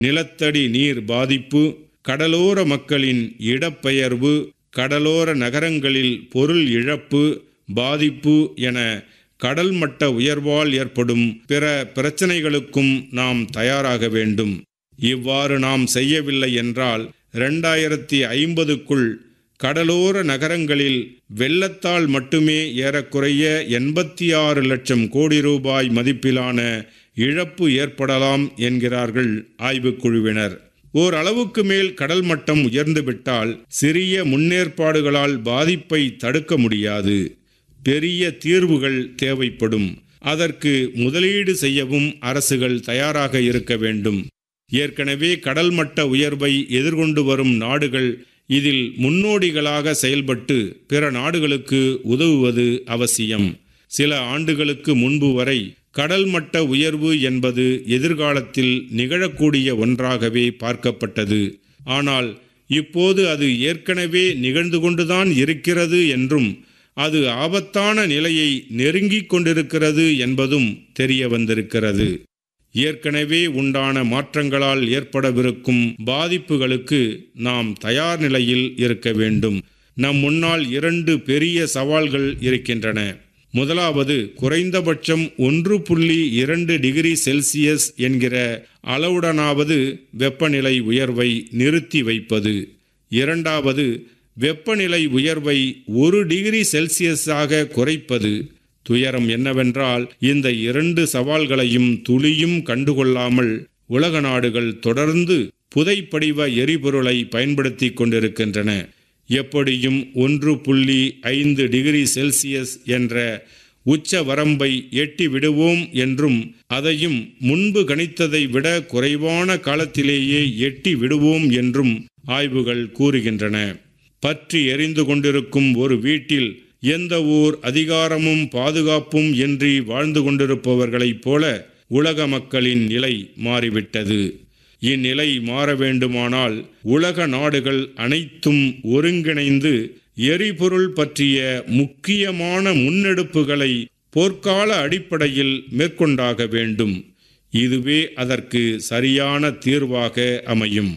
நிலத்தடி நீர் பாதிப்பு கடலோர மக்களின் இடப்பெயர்வு கடலோர நகரங்களில் பொருள் இழப்பு பாதிப்பு என கடல் மட்ட உயர்வால் ஏற்படும் பிற பிரச்சனைகளுக்கும் நாம் தயாராக வேண்டும் இவ்வாறு நாம் செய்யவில்லை என்றால் இரண்டாயிரத்தி ஐம்பதுக்குள் கடலோர நகரங்களில் வெள்ளத்தால் மட்டுமே ஏறக்குறைய எண்பத்தி ஆறு லட்சம் கோடி ரூபாய் மதிப்பிலான இழப்பு ஏற்படலாம் என்கிறார்கள் ஆய்வுக்குழுவினர் ஓரளவுக்கு மேல் கடல் மட்டம் உயர்ந்துவிட்டால் சிறிய முன்னேற்பாடுகளால் பாதிப்பை தடுக்க முடியாது பெரிய தீர்வுகள் தேவைப்படும் அதற்கு முதலீடு செய்யவும் அரசுகள் தயாராக இருக்க வேண்டும் ஏற்கனவே கடல் மட்ட உயர்வை எதிர்கொண்டு வரும் நாடுகள் இதில் முன்னோடிகளாக செயல்பட்டு பிற நாடுகளுக்கு உதவுவது அவசியம் சில ஆண்டுகளுக்கு முன்பு வரை கடல் மட்ட உயர்வு என்பது எதிர்காலத்தில் நிகழக்கூடிய ஒன்றாகவே பார்க்கப்பட்டது ஆனால் இப்போது அது ஏற்கனவே நிகழ்ந்து கொண்டுதான் இருக்கிறது என்றும் அது ஆபத்தான நிலையை நெருங்கிக் கொண்டிருக்கிறது என்பதும் தெரிய வந்திருக்கிறது ஏற்கனவே உண்டான மாற்றங்களால் ஏற்படவிருக்கும் பாதிப்புகளுக்கு நாம் தயார் நிலையில் இருக்க வேண்டும் நம் முன்னால் இரண்டு பெரிய சவால்கள் இருக்கின்றன முதலாவது குறைந்தபட்சம் ஒன்று புள்ளி இரண்டு டிகிரி செல்சியஸ் என்கிற அளவுடனாவது வெப்பநிலை உயர்வை நிறுத்தி வைப்பது இரண்டாவது வெப்பநிலை உயர்வை ஒரு டிகிரி செல்சியஸாக குறைப்பது துயரம் என்னவென்றால் இந்த இரண்டு சவால்களையும் துளியும் கண்டுகொள்ளாமல் உலக நாடுகள் தொடர்ந்து புதைப்படிவ எரிபொருளை பயன்படுத்தி கொண்டிருக்கின்றன எப்படியும் ஒன்று புள்ளி ஐந்து டிகிரி செல்சியஸ் என்ற உச்ச வரம்பை எட்டி விடுவோம் என்றும் அதையும் முன்பு கணித்ததை விட குறைவான காலத்திலேயே எட்டி விடுவோம் என்றும் ஆய்வுகள் கூறுகின்றன பற்றி எரிந்து கொண்டிருக்கும் ஒரு வீட்டில் எந்த ஓர் அதிகாரமும் பாதுகாப்பும் இன்றி வாழ்ந்து கொண்டிருப்பவர்களைப் போல உலக மக்களின் நிலை மாறிவிட்டது இந்நிலை மாற வேண்டுமானால் உலக நாடுகள் அனைத்தும் ஒருங்கிணைந்து எரிபொருள் பற்றிய முக்கியமான முன்னெடுப்புகளை போர்க்கால அடிப்படையில் மேற்கொண்டாக வேண்டும் இதுவே அதற்கு சரியான தீர்வாக அமையும்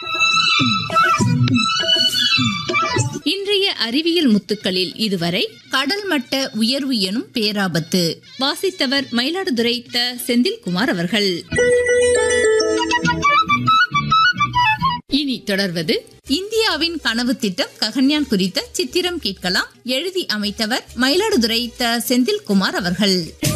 இன்றைய அறிவியல் முத்துக்களில் இதுவரை கடல் மட்ட உயர்வு எனும் பேராபத்து வாசித்தவர் மயிலாடுதுறை த செந்தில்குமார் அவர்கள் இனி தொடர்வது இந்தியாவின் கனவு திட்டம் ககன்யான் குறித்த சித்திரம் கேட்கலாம் எழுதி அமைத்தவர் மயிலாடுதுறை த செந்தில்குமார் அவர்கள்